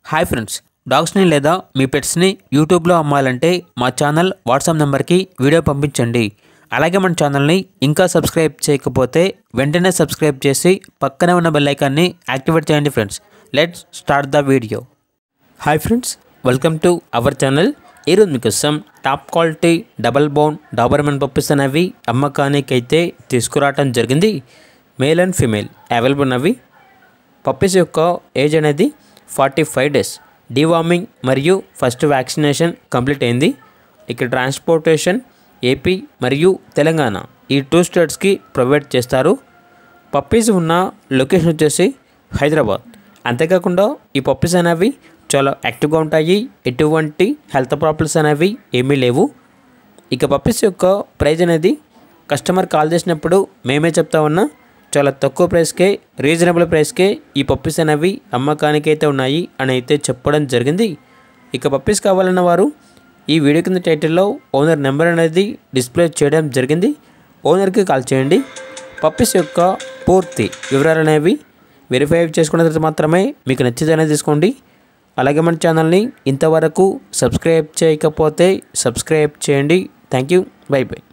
hi friends డాగ్స్ని లేదా మీ పెట్స్ని యూట్యూబ్లో అమ్మాలంటే మా ఛానల్ వాట్సాప్ నెంబర్కి వీడియో పంపించండి అలాగే మన ఛానల్ని ఇంకా సబ్స్క్రైబ్ చేయకపోతే వెంటనే సబ్స్క్రైబ్ చేసి పక్కనే ఉన్న బెల్ ఐకాన్ని యాక్టివేట్ చేయండి friends let's start the video hi friends welcome to our channel ఈరోజు మీకోసం top quality double bone Doberman puppies అనేవి అమ్మకానికి అయితే తీసుకురావటం జరిగింది మేల్ అండ్ ఫీమేల్ అవైలబుల్ ఉన్నవి పప్పీస్ యొక్క ఏజ్ అనేది ఫార్టీ ఫైవ్ డేస్ డీవార్మింగ్ మరియు ఫస్ట్ వ్యాక్సినేషన్ కంప్లీట్ అయింది ఇక్కడ ట్రాన్స్పోర్టేషన్ ఏపీ మరియు తెలంగాణ ఈ టూ స్టేట్స్కి ప్రొవైడ్ చేస్తారు పప్పీస్ ఉన్న లొకేషన్ వచ్చేసి హైదరాబాద్ అంతేకాకుండా ఈ పప్పీస్ అనేవి చాలా యాక్టివ్గా ఉంటాయి ఎటువంటి హెల్త్ ప్రాబ్లమ్స్ అనేవి ఏమీ లేవు ఇక పప్పీస్ యొక్క ప్రైజ్ అనేది కస్టమర్ కాల్ చేసినప్పుడు మేమే చెప్తా ఉన్నా చాలా తక్కువ ప్రైస్కే రీజనబుల్ ప్రైస్కే ఈ పప్పీస్ అనేవి అమ్మకానికి అయితే ఉన్నాయి అని అయితే చెప్పడం జరిగింది ఇక పప్పీస్ కావాలన్న వారు ఈ వీడియో కింద టైటిల్లో ఓనర్ నెంబర్ అనేది డిస్ప్లే చేయడం జరిగింది ఓనర్కి కాల్ చేయండి పప్పీస్ యొక్క పూర్తి వివరాలు అనేవి వెరిఫై చేసుకున్న తర్వాత మాత్రమే మీకు నచ్చితేనే తీసుకోండి అలాగే మన ఛానల్ని ఇంతవరకు సబ్స్క్రైబ్ చేయకపోతే సబ్స్క్రైబ్ చేయండి థ్యాంక్ యూ బై బై